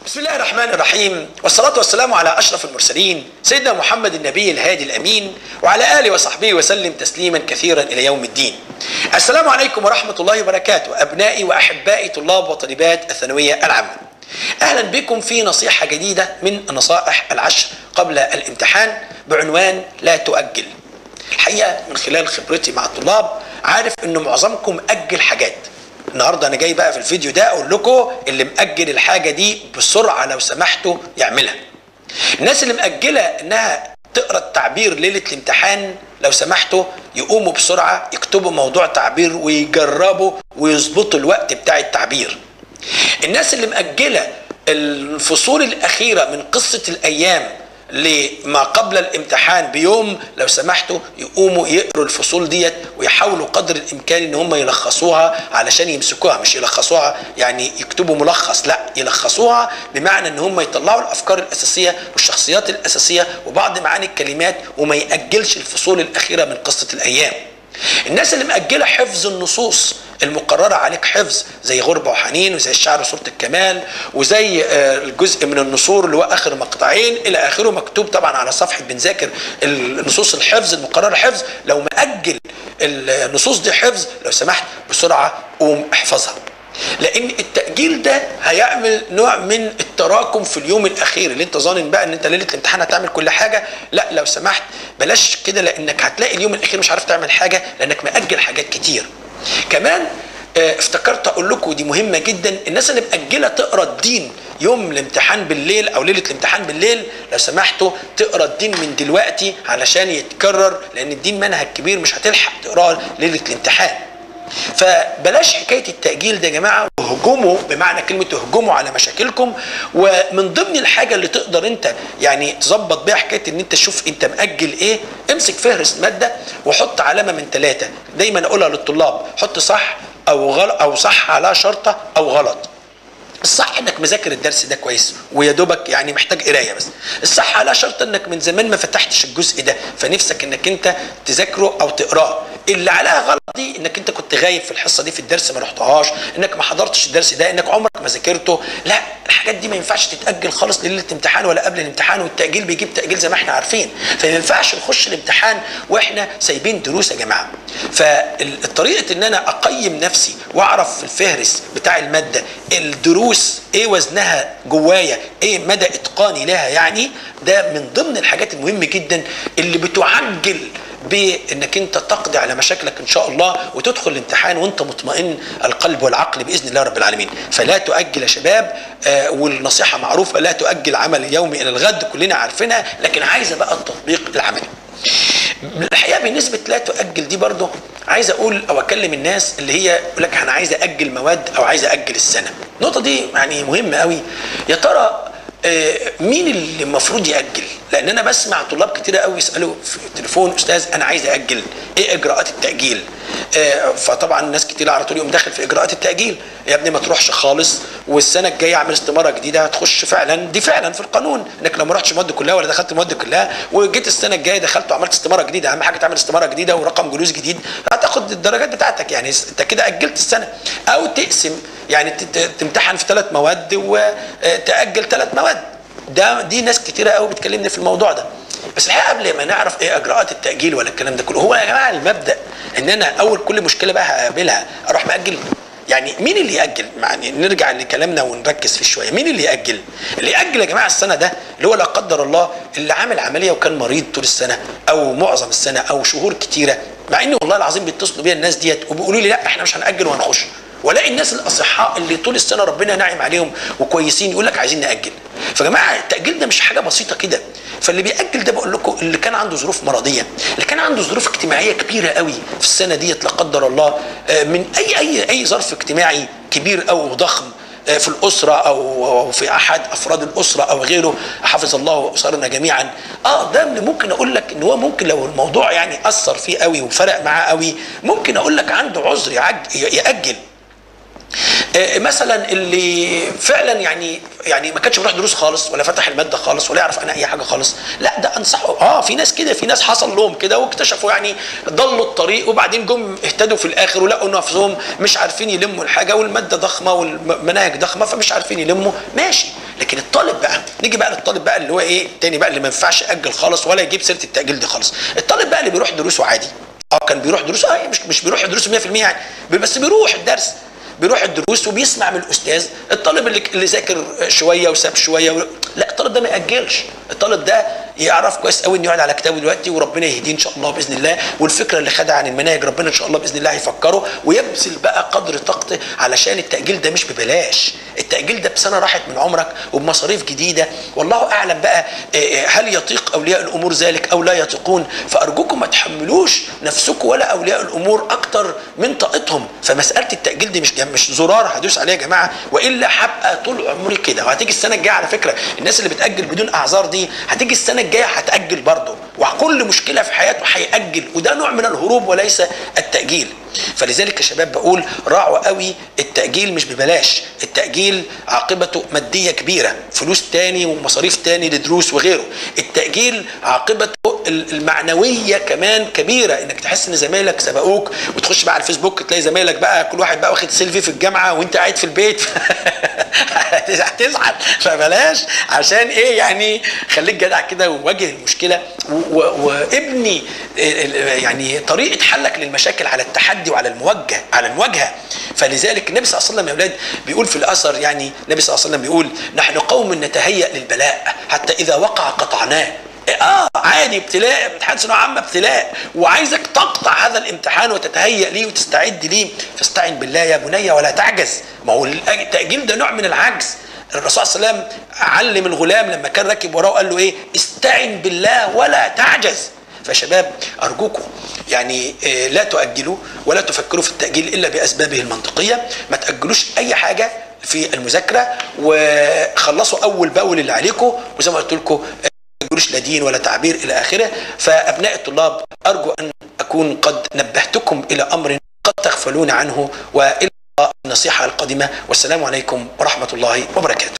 بسم الله الرحمن الرحيم والصلاة والسلام على أشرف المرسلين سيدنا محمد النبي الهادي الأمين وعلى آله وصحبه وسلم تسليما كثيرا إلى يوم الدين السلام عليكم ورحمة الله وبركاته أبنائي وأحبائي طلاب وطالبات الثانوية العامة أهلا بكم في نصيحة جديدة من النصائح العشر قبل الامتحان بعنوان لا تؤجل الحقيقة من خلال خبرتي مع الطلاب عارف أن معظمكم أجل حاجات النهارده انا جاي بقى في الفيديو ده اقول لكم اللي مأجل الحاجه دي بسرعه لو سمحتوا يعملها. الناس اللي مأجله انها تقرا التعبير ليله الامتحان لو سمحتوا يقوموا بسرعه يكتبوا موضوع تعبير ويجربوا ويظبطوا الوقت بتاع التعبير. الناس اللي مأجله الفصول الاخيره من قصه الايام لما قبل الامتحان بيوم لو سمحتوا يقوموا يقروا الفصول ديت ويحاولوا قدر الامكان ان هم يلخصوها علشان يمسكوها مش يلخصوها يعني يكتبوا ملخص لا يلخصوها بمعنى ان هم يطلعوا الافكار الاساسيه والشخصيات الاساسيه وبعض معاني الكلمات وما ياجلش الفصول الاخيره من قصه الايام الناس اللي مأجلة حفظ النصوص المقررة عليك حفظ زي غربة وحنين وزي الشعر وصورة الكمال وزي الجزء من النصور اللي هو آخر مقطعين إلى آخره مكتوب طبعا على صفحة بنذاكر النصوص الحفظ المقررة حفظ لو مأجل النصوص دي حفظ لو سمحت بسرعة قوم احفظها لان التاجيل ده هيعمل نوع من التراكم في اليوم الاخير اللي انت ظانن بقى ان انت ليله الامتحان هتعمل كل حاجه لا لو سمحت بلاش كده لانك هتلاقي اليوم الاخير مش عارف تعمل حاجه لانك ماجل حاجات كتير كمان افتكرت اقول لكم ودي مهمه جدا الناس اللي مأجله تقرا الدين يوم الامتحان بالليل او ليله الامتحان بالليل لو سمحتوا تقرا الدين من دلوقتي علشان يتكرر لان الدين منهج كبير مش هتلحق تقراه ليله الامتحان فبلاش حكايه التاجيل ده يا جماعه وهجموا بمعنى كلمه اهجموا على مشاكلكم ومن ضمن الحاجه اللي تقدر انت يعني تظبط بيها حكايه ان انت تشوف انت ماجل ايه امسك فهرس ماده وحط علامه من ثلاثه دايما اقولها للطلاب حط صح او غلط او صح على شرطه او غلط الصح انك مذاكر الدرس ده كويس ويا دوبك يعني محتاج قرايه بس الصح على شرط انك من زمان ما فتحتش الجزء ده فنفسك انك انت تذاكره او تقراه اللي عليها غلط دي انك انت كنت غايب في الحصه دي في الدرس ما رحتهاش انك ما حضرتش الدرس ده انك عمرك ما ذاكرته لا الحاجات دي ما ينفعش تتاجل خالص ليله الامتحان ولا قبل الامتحان والتاجيل بيجيب تاجيل زي ما احنا عارفين فما ينفعش نخش الامتحان واحنا سايبين دروس يا جماعه فالطريقه ان انا اقيم نفسي واعرف في الفهرس بتاع الماده الدروس ايه وزنها جوايا ايه مدى اتقاني لها يعني ده من ضمن الحاجات المهمه جدا اللي بتعجل بانك انت تقضي على مشاكلك ان شاء الله وتدخل الامتحان وانت مطمئن القلب والعقل باذن الله رب العالمين فلا تؤجل يا شباب آه والنصيحه معروفه لا تؤجل عمل اليومي الى الغد كلنا عارفينها لكن عايزه بقى التطبيق العملي الحقيقه بالنسبه لا تؤجل دي برضه عايز اقول او اكلم الناس اللي هي يقول لك انا عايز اجل مواد او عايز اجل السنه النقطه دي يعني مهمه قوي يا ترى مين اللي المفروض ياجل لان انا بسمع طلاب كتير قوي يسالوا في التليفون استاذ انا عايز اجل ايه اجراءات التاجيل فطبعا ناس كتير على طول يوم داخل في اجراءات التاجيل يا ابني ما تروحش خالص والسنه الجايه اعمل استماره جديده هتخش فعلا دي فعلا في القانون انك لو ما رحتش المواد كلها ولا دخلت المواد كلها وجيت السنه الجايه دخلت وعملت استماره جديده اهم حاجه تعمل استماره جديده ورقم جلوس جديد هتاخد الدرجات بتاعتك يعني انت كده اجلت السنه او تقسم يعني تمتحن في ثلاث مواد وتاجل ثلاث مواد ده دي ناس كتيره قوي بتكلمني في الموضوع ده بس الحقيقه قبل ما نعرف ايه اجراءات التاجيل ولا الكلام ده كله هو يا جماعه المبدا ان انا اول كل مشكله بقى هقابلها اروح ماجل يعني مين اللي ياجل يعني نرجع لكلامنا ونركز فيه شويه مين اللي ياجل اللي ياجل يا جماعه السنه ده اللي هو لا قدر الله اللي عامل عمليه وكان مريض طول السنه او معظم السنه او شهور كتيره مع ان والله العظيم بيتصلوا بيا الناس ديت وبيقولوا لي لا احنا مش هناجل وهنخش والاقي الناس الاصحاء اللي طول السنه ربنا ناعم عليهم وكويسين يقول لك عايزين ناجل فجماعه التاجيل ده مش حاجه بسيطه كده فاللي بيأجل ده بقول لكم اللي كان عنده ظروف مرضيه اللي كان عنده ظروف اجتماعيه كبيره قوي في السنه ديت لا قدر الله من اي اي اي ظرف اجتماعي كبير او ضخم في الاسره او في احد افراد الاسره او غيره حفظ الله اسرنا جميعا اه ده اللي ممكن اقول لك ان هو ممكن لو الموضوع يعني اثر فيه قوي وفرق معاه قوي ممكن اقول لك عنده عذر ياجل آه، مثلا اللي فعلا يعني يعني ما كانش بيروح دروس خالص ولا فتح الماده خالص ولا يعرف عنها اي حاجه خالص لا ده انصحه اه في ناس كده في ناس حصل لهم كده واكتشفوا يعني ضلوا الطريق وبعدين جم اهتدوا في الاخر ولقوا نفسهم مش عارفين يلموا الحاجه والماده ضخمه والمناهج ضخمه فمش عارفين يلموا ماشي لكن الطالب بقى نيجي بقى للطالب بقى اللي هو ايه تاني بقى اللي ما ينفعش ياجل خالص ولا يجيب سيره التاجيل دي خالص الطالب بقى اللي بيروح دروسه عادي اه كان بيروح دروس اه مش مش بيروح دروس 100% يعني بس بيروح الدرس بيروح الدروس وبيسمع من الاستاذ الطالب اللي اللي ذاكر شويه وساب شويه و... لا الطالب ده ما ياجلش الطالب ده يعرف كويس قوي انه يقعد على كتابه دلوقتي وربنا يهديه ان شاء الله باذن الله والفكره اللي خدها عن المناهج ربنا ان شاء الله باذن الله هيفكره ويبذل بقى قدر طاقته علشان التاجيل ده مش ببلاش التاجيل ده بسنه راحت من عمرك وبمصاريف جديده والله اعلم بقى هل يطيق اولياء الامور ذلك او لا يطيقون فارجوكم ما تحملوش نفسكم ولا اولياء الامور اكتر من طاقتهم فمساله التاجيل دي مش مش زرار هدوس عليه يا جماعه والا هبقى طول عمري كده وهتيجي السنه الجايه على فكره الناس اللي بتاجل بدون اعذار دي هتيجي السنه الجايه هتاجل برضه وكل مشكله في حياته هياجل وده نوع من الهروب وليس التاجيل فلذلك يا شباب بقول راعوا قوي التأجيل مش ببلاش التأجيل عاقبته مادية كبيرة فلوس تاني ومصاريف تاني لدروس وغيره التأجيل عاقبته المعنوية كمان كبيرة انك تحس ان زمايلك سبقوك وتخش بقى على الفيسبوك تلاقي زمايلك بقى كل واحد بقى واخد سيلفي في الجامعة وانت قاعد في البيت هتزعل فبلاش عشان ايه يعني خليك جدع كده وواجه المشكلة وابني يعني طريقة حلك للمشاكل على التحدي وعلى الموجه على المواجهه فلذلك النبي صلى الله عليه وسلم يا اولاد بيقول في الاثر يعني النبي صلى الله عليه وسلم بيقول نحن قوم نتهيأ للبلاء حتى اذا وقع قطعناه اه عادي ابتلاء امتحان ثانويه عامه ابتلاء وعايزك تقطع هذا الامتحان وتتهيأ ليه وتستعد ليه فاستعن بالله يا بني ولا تعجز ما هو التأجيل ده نوع من العجز الرسول صلى الله عليه وسلم علم الغلام لما كان راكب وراه قال له ايه استعن بالله ولا تعجز فشباب ارجوكم يعني لا تؤجلوا ولا تفكروا في التاجيل الا باسبابه المنطقيه ما تاجلوش اي حاجه في المذاكره وخلصوا اول باول اللي عليكم وزي ما قلت لكم ما تاجلوش لا دين ولا تعبير الى اخره فابناء الطلاب ارجو ان اكون قد نبهتكم الى امر قد تغفلون عنه والى النصيحه القادمه والسلام عليكم ورحمه الله وبركاته